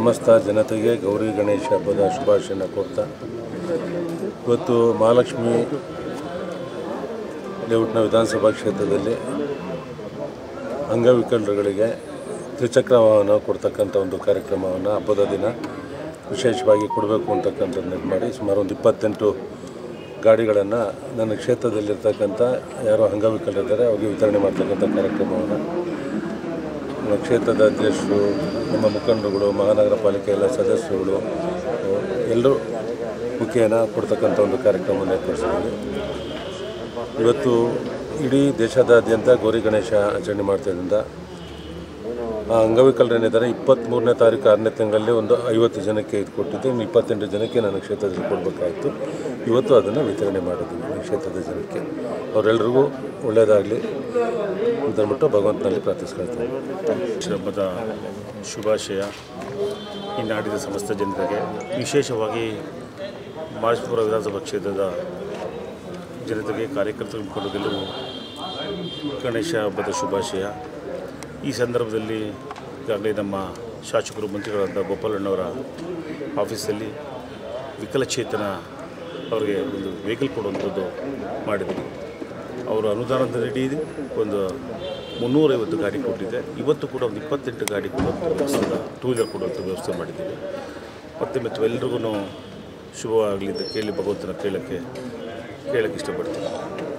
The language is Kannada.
ಸಮಸ್ತ ಜನತೆಗೆ ಗೌರಿ ಗಣೇಶ ಹಬ್ಬದ ಶುಭಾಶಯನ ಕೊಡ್ತಾ ಇವತ್ತು ಮಹಾಲಕ್ಷ್ಮಿ ಲೇಔಟ್ನ ವಿಧಾನಸಭಾ ಕ್ಷೇತ್ರದಲ್ಲಿ ಅಂಗವಿಕಲರುಗಳಿಗೆ ತ್ರಿಚಕ್ರ ವಾಹನ ಕೊಡ್ತಕ್ಕಂಥ ಒಂದು ಕಾರ್ಯಕ್ರಮವನ್ನು ಹಬ್ಬದ ದಿನ ವಿಶೇಷವಾಗಿ ಕೊಡಬೇಕು ಅಂತಕ್ಕಂಥದ್ದು ಇದು ಮಾಡಿ ಸುಮಾರು ಒಂದು ಇಪ್ಪತ್ತೆಂಟು ಗಾಡಿಗಳನ್ನು ನನ್ನ ಕ್ಷೇತ್ರದಲ್ಲಿರ್ತಕ್ಕಂಥ ಯಾರು ಅಂಗವಿಕಲರಿದ್ದಾರೆ ಅವ್ರಿಗೆ ವಿತರಣೆ ಮಾಡ್ತಕ್ಕಂಥ ಕಾರ್ಯಕ್ರಮವನ್ನು ನಮ್ಮ ಕ್ಷೇತ್ರದ ಅಧ್ಯಕ್ಷರು ನಮ್ಮ ಮುಖಂಡರುಗಳು ಮಹಾನಗರ ಪಾಲಿಕೆ ಎಲ್ಲ ಸದಸ್ಯರುಗಳು ಎಲ್ಲರೂ ಮುಖೇನ ಕೊಡ್ತಕ್ಕಂಥ ಒಂದು ಕಾರ್ಯಕ್ರಮವನ್ನು ಏರ್ಪಡಿಸಿದ್ದೀವಿ ಇವತ್ತು ಇಡೀ ದೇಶದಾದ್ಯಂತ ಗೌರಿ ಗಣೇಶ ಆಚರಣೆ ಮಾಡ್ತಿದ್ದರಿಂದ ಆ ಅಂಗವಿಕಲರೇನಿದ್ದಾರೆ ಇಪ್ಪತ್ತ್ಮೂರನೇ ತಾರೀಕು ಆರನೇ ತಿಂಗಳಲ್ಲಿ ಒಂದು ಐವತ್ತು ಜನಕ್ಕೆ ಇದು ಕೊಟ್ಟಿದ್ದು ಇನ್ನು ಇಪ್ಪತ್ತೆಂಟು ಜನಕ್ಕೆ ನನ್ನ ಕ್ಷೇತ್ರದಲ್ಲಿ ಕೊಡಬೇಕಾಯಿತು ಇವತ್ತು ಅದನ್ನು ವಿತರಣೆ ಮಾಡಿದ್ವಿ ಈ ಕ್ಷೇತ್ರದ ಜನಕ್ಕೆ ಅವರೆಲ್ಲರಿಗೂ ಒಳ್ಳೆಯದಾಗಲಿ ಅಂತಂದ್ಬಿಟ್ಟು ಭಗವಂತನಲ್ಲಿ ಪ್ರಾರ್ಥಿಸ್ಕೊಳ್ತೀನಿ ಹಬ್ಬದ ಶುಭಾಶಯ ಈ ನಾಡಿನ ಸಮಸ್ತ ಜನತೆಗೆ ವಿಶೇಷವಾಗಿ ಮಹಾರಾಷ್ಟ್ರಪುರ ವಿಧಾನಸಭಾ ಕ್ಷೇತ್ರದ ಜನತೆಗೆ ಕಾರ್ಯಕರ್ತರು ಮುಖಂಡರಿಗೆಲ್ಲೂ ಗಣೇಶ ಹಬ್ಬದ ಶುಭಾಶಯ ಈ ಸಂದರ್ಭದಲ್ಲಿ ಈಗಾಗಲೇ ನಮ್ಮ ಶಾಸಕರು ಮಂತ್ರಿಗಳಾದ ಗೋಪಾಲಣ್ಣವರ ಆಫೀಸಲ್ಲಿ ವಿಕಲಚೇತನ ಅವರಿಗೆ ಒಂದು ವೆಹಿಕಲ್ ಕೊಡುವಂಥದ್ದು ಮಾಡಿದರು ಅವರು ಅನುದಾನದ ನೀಡಿ ಒಂದು ಮುನ್ನೂರೈವತ್ತು ಗಾಡಿ ಕೊಟ್ಟಿದೆ ಇವತ್ತು ಕೂಡ ಒಂದು ಇಪ್ಪತ್ತೆಂಟು ಗಾಡಿ ಕೊಡುವಂಥ ವ್ಯವಸ್ಥೆ ಟೂ ವೀಲರ್ ಕೊಡುವಂಥ ವ್ಯವಸ್ಥೆ ಮಾಡಿದ್ದೀವಿ ಮತ್ತು ಮತ್ತು ಎಲ್ರಿಗೂ ಶುಭವಾಗಲಿ ಅಂತ ಕೇಳಿ ಭಗವಂತನ ಕೇಳೋಕ್ಕೆ ಕೇಳೋಕ್ಕೆ ಇಷ್ಟಪಡ್ತೀನಿ